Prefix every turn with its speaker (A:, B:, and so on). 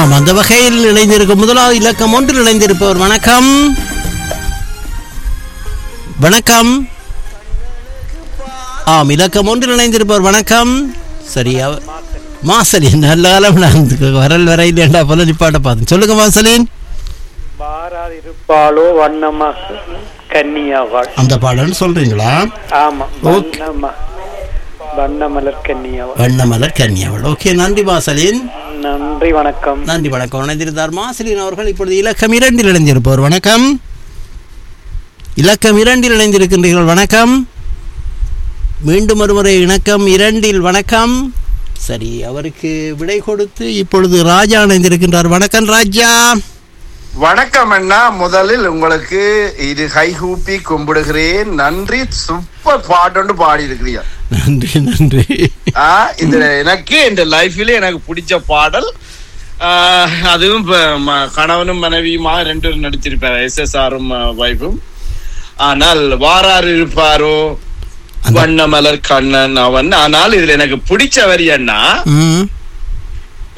A: ஆமாம் அந்த வகையில் இணைந்திருக்கும் முதலாவது இலக்கம் ஒன்றில் இணைந்திருப்பவர் வணக்கம் வணக்கம் ஆம் இலக்கம் ஒன்றில் இணைந்திருப்பவர் வணக்கம் சரி அவ- மாசலின் நல்ல காலம் நான் வரல் வரையில் ஏண்டா போல நிப்பாட்ட பார்த்தேன் சொல்லுங்க மாசலின்
B: பாராது இருப்பாளோ வண்ணமா கன்னியாவாள்
A: அந்த பாடல்னு சொல்றீங்களா
B: ஆமா
A: ஓகே.
B: வண்ணமா வண்ணமலர் கன்னியாவாள்
A: வண்ணமலர் கன்னியாவள் ஓகே நன்றி மாசலின்
B: நன்றி வணக்கம்
A: நன்றி வணக்கம் இணைந்திருந்தார் மாசலின் அவர்கள் இப்பொழுது இலக்கம் இரண்டில் இணைந்திருப்பவர் வணக்கம் இலக்கம் இரண்டில் இணைந்திருக்கின்றீர்கள் வணக்கம் மீண்டும் ஒருமுறை இணக்கம் இரண்டில் வணக்கம் சரி அவருக்கு விடை கொடுத்து இப்பொழுது ராஜா இணைந்திருக்கின்றார் வணக்கம் ராஜா
C: வணக்கம் அண்ணா முதலில் உங்களுக்கு இது கைகூப்பி கும்பிடுகிறேன் நன்றி சூப்பர் பாட்டு பாடி இருக்கிறீங்க
A: நன்றி நன்றி
C: ஆ, இது எனக்கு இந்த லைஃப்ல எனக்கு பிடிச்ச பாடல் ஆ, அதுவும் இப்ப ம- கணவனும் மனைவியுமா ரெண்டு பேரும் நடிச்சிருப்பாரு எஸ் எஸ் ஆரும் வைஃபும் ஆனால் வாரார் இருப்பாரோ
A: அந்த-
C: வண்ணமலர் கண்ணன் அவன் ஆனால் இதுல எனக்கு பிடிச்ச வரி அண்ணா
A: ம்